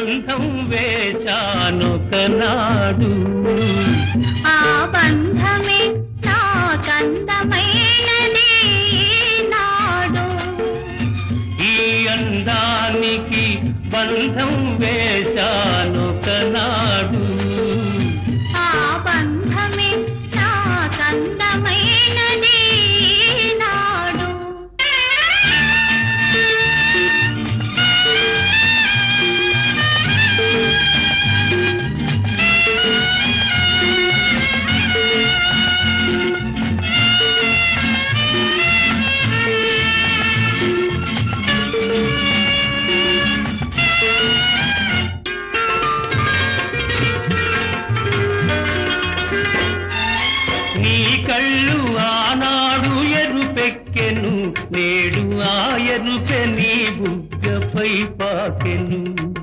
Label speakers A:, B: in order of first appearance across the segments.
A: బంధం వేశానొకనాడు
B: ఆ బంధమే నా కందమైనది నాడు
A: ఈ అందానికి బంధం వేశానొకనాడు
B: ఆ బంధమే నా కందమైనది నాడు
A: నీ కళ్ళు ఆనాడు ఎరుపెక్కెను నేడు ఆ ఎరుపె నీ బుగ్గపై పాకెను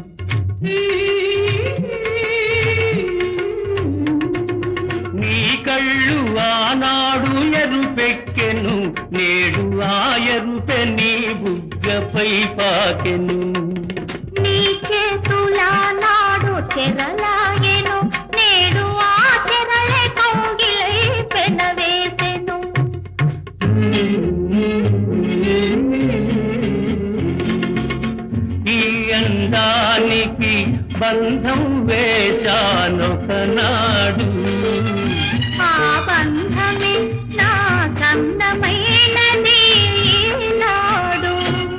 A: నీ కళ్ళు ఆనాడు ఎరుపెక్కెను నేడు ఆ ఎరుపె నీ బుగ్గపై పాకెను
B: నీ చేతుల నాడు చెరలాగెను నేడు ఆ చెరలే కౌగిలై పెనవేసెను
A: ఈ అందానికి బంధం వేశానొకనాడు
B: ఆ బంధమే నా కందమైనది నాడు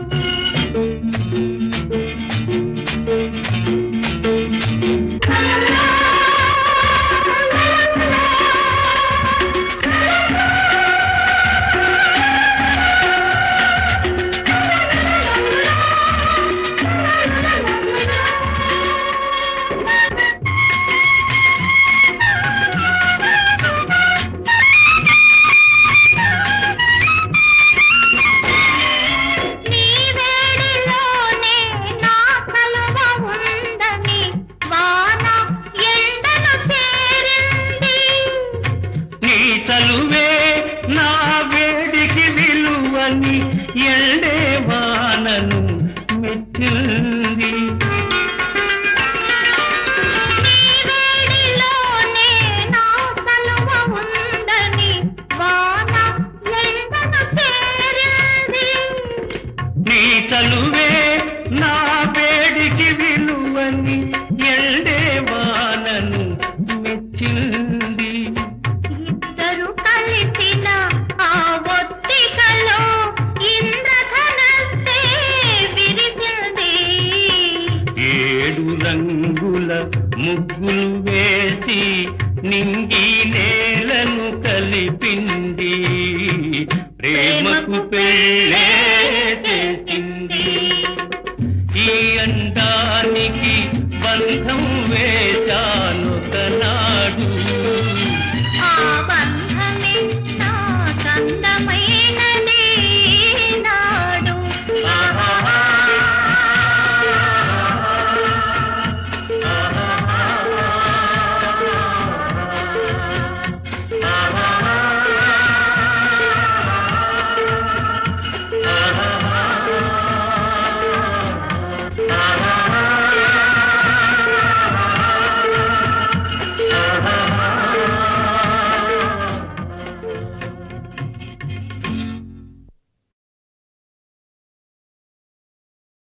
B: నీ వేడిలోనే నా కలువ ఉందని వాన ఎండను చేరింది
A: నీ చలువే నా వేడికి విలువని ఎండే వానను మెచ్చింది
B: నీ వేడిలోనే నా కలువ ఉందని వాన ఎండను చేరింది
A: నీ చలువే నా వేడికి విలువని ఎండే వానను మెచ్చింది
B: ఇద్దరు కలిసిన ఆ ఒత్తికలో ఇంద్రధనస్సే విరిసింది
A: ఏడు రంగుల ముగ్గులు వేసి నింగి నేలను కలిపింది ప్రేమకు పెళ్ళే చేసింది ఈ అందానికి బంధం వే